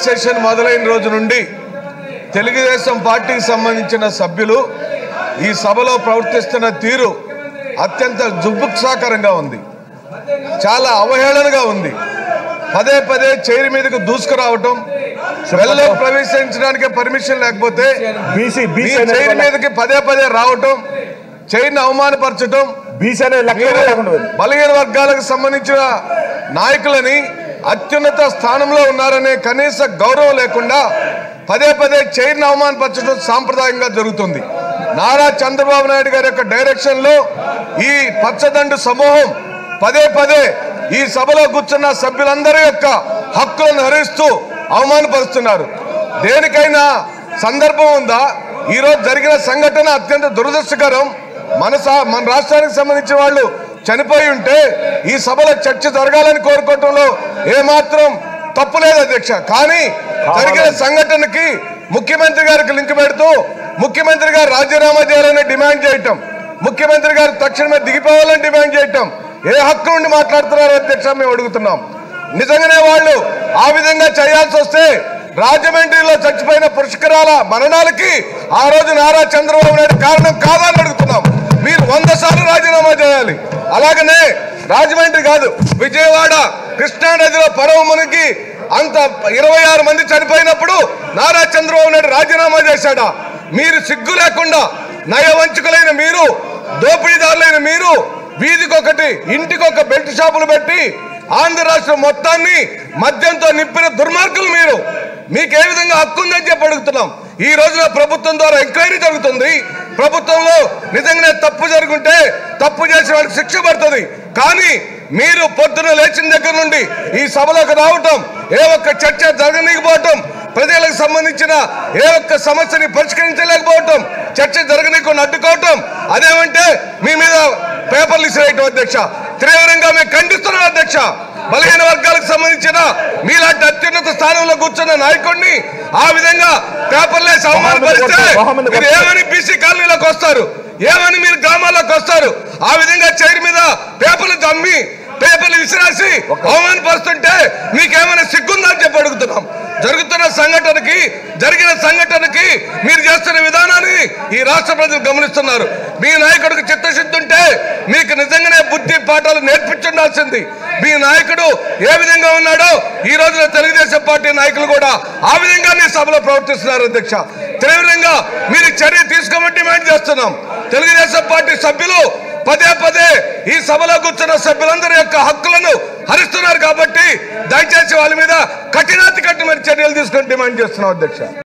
Session మొదలైన రోజు నుండి తెలుగుదేశం పార్టీకి సంబంధించిన సభ్యులు ఈ సభలో ప్రవర్తిస్తున్న తీరు అత్యంత జుబ్బుత్సాకరంగా ఉంది చాలా అవహేళనగా ఉంది పదే పదే చైర్ మీదకు దూసుకురావటం వెళ్ళలో ప్రవేశించడానికి పర్మిషన్ లేకపోతే బీసీ మీ బీసీ చైర్ మీదకి పదే పదే రావటం చైర్ని అవమానపరచటం బీసీ అనే లెక్క మీరు లేకుండా పోయింది. బలహీన వర్గాలకు సంబంధించిన నాయకులని అత్యున్నత స్థానంలో ఉన్నారనే కనీస గౌరవం లేకుండా పదే పదే చైర్ని అవమానపరచడం సాంప్రదాయంగా జరుగుతుంది నారా చంద్రబాబు నాయుడు గారి యొక్క డైరెక్షన్ లో ఈ పచ్చదండు సమూహం పదే పదే ఈ సభలో కూర్చున్న సభ్యులందరి యొక్క హక్కులను హరిస్తూ అవమానపరుస్తున్నారు దేనికైనా సందర్భం ఉందా ఈరోజు జరిగిన సంఘటన అత్యంత దురదృష్టకరం మన సా- మన రాష్ట్రానికి సంబంధించిన వాళ్ళు చనిపోయి ఉంటే ఈ సభలో చర్చ జరగాలని కోరుకోవటంలో ఏమాత్రం తప్పు లేదు అధ్యక్ష కానీ జరిగిన సంఘటనకి ముఖ్యమంత్రి గారికి లింక్ పెడుతూ ముఖ్యమంత్రి గారు రాజీనామా చేయాలని డిమాండ్ చేయటం ముఖ్యమంత్రి గారు తక్షణమే దిగిపోవాలని డిమాండ్ చేయటం ఏ హక్కు నుండి మాట్లాడుతున్నారు అధ్యక్ష మేము అడుగుతున్నాం నిజంగానే వాళ్ళు ఆ విధంగా చేయాల్సి వస్తే రాజమండ్రిలో చచ్చిపోయిన పుష్కరాల మరణాలకి ఆ రోజు నారా చంద్రబాబు నాయుడు కారణం కాదని అడుగుతున్నాం మీరు వంద సార్లు రాజీనామా చేయాలి అలాగనే రాజమండ్రి కాదు విజయవాడ కృష్ణానదిలో పరవ మునిగి అంత ఇరవై ఆరు మంది చనిపోయినప్పుడు నారా చంద్రబాబు నాయుడు రాజీనామా చేశాడా మీరు సిగ్గు లేకుండా నయవంచుకులైన మీరు దోపిడీదారులైన మీరు వీధికొకటి ఇంటికొక బెల్ట్ షాపులు పెట్టి ఆంధ్ర రాష్ట్రం మొత్తాన్ని మద్యంతో నింపిన దుర్మార్గులు మీరు మీకు ఏ విధంగా హక్కు ఉందని చెప్పి అడుగుతున్నాం ఈ రోజున ప్రభుత్వం ద్వారా ఎంక్వైరీ జరుగుతుంది ప్రభుత్వంలో నిజంగానే తప్పు జరుగుంటే తప్పు చేసిన వాళ్ళకి శిక్ష పడుతుంది కానీ మీరు పొద్దున లేచిన దగ్గర నుండి ఈ సభలోకి రావటం ఏ ఒక్క చర్చ జరగనీకపోవటం ప్రజలకు సంబంధించిన ఏ ఒక్క సమస్యని పరిష్కరించలేకపోవటం చర్చ జరగనీయకుండా అడ్డుకోవటం అదేమంటే మీ మీద పేపర్లు ఇసిరేయటం అధ్యక్ష తీవ్రంగా మేము ఖండిస్తున్నాం అధ్యక్ష బలహీన వర్గాలకు సంబంధించిన మీలాంటి అత్యున్నత స్థానంలో కూర్చున్న నాయకుడిని ఆ విధంగా పేపర్లేసి అవమానపరిస్తే మొహమ్మద్ మీరు ఏమని బీసీ కాలనీలోకి వస్తారు ఏమని మీరు గ్రామాల్లోకి వస్తారు ఆ విధంగా చైర్ మీద పేపర్లు దమ్మి పేపర్లు విసిరాసి అవమానపరుస్తుంటే మీకేమైనా సిగ్గుందా అని చెప్పి అడుగుతున్నాం జరుగుతున్న సంఘటనకి జరిగిన సంఘటనకి మీరు చేస్తున్న విధానాన్ని ఈ రాష్ట్ర ప్రజలు గమనిస్తున్నారు మీ నాయకుడికి చిత్తశుద్ధి ఉంటే మీకు నిజంగానే బుద్ధి పాఠాలు నేర్పించుండాల్సింది మీ నాయకుడు ఏ విధంగా ఉన్నాడో ఈ రోజున తెలుగుదేశం పార్టీ నాయకులు కూడా ఆ విధంగానే సభలో ప్రవర్తిస్తున్నారు అధ్యక్ష తీవ్రంగా మీరు చర్య తీసుకోమని డిమాండ్ చేస్తున్నాం తెలుగుదేశం పార్టీ సభ్యులు పదే పదే ఈ సభలో కూర్చున్న సభ్యులందరి యొక్క హక్కులను హరిస్తున్నారు కాబట్టి దయచేసి వాళ్ళ మీద కఠినాతి కఠినమైన చర్యలు తీసుకొని డిమాండ్ చేస్తున్నాం అధ్యక్ష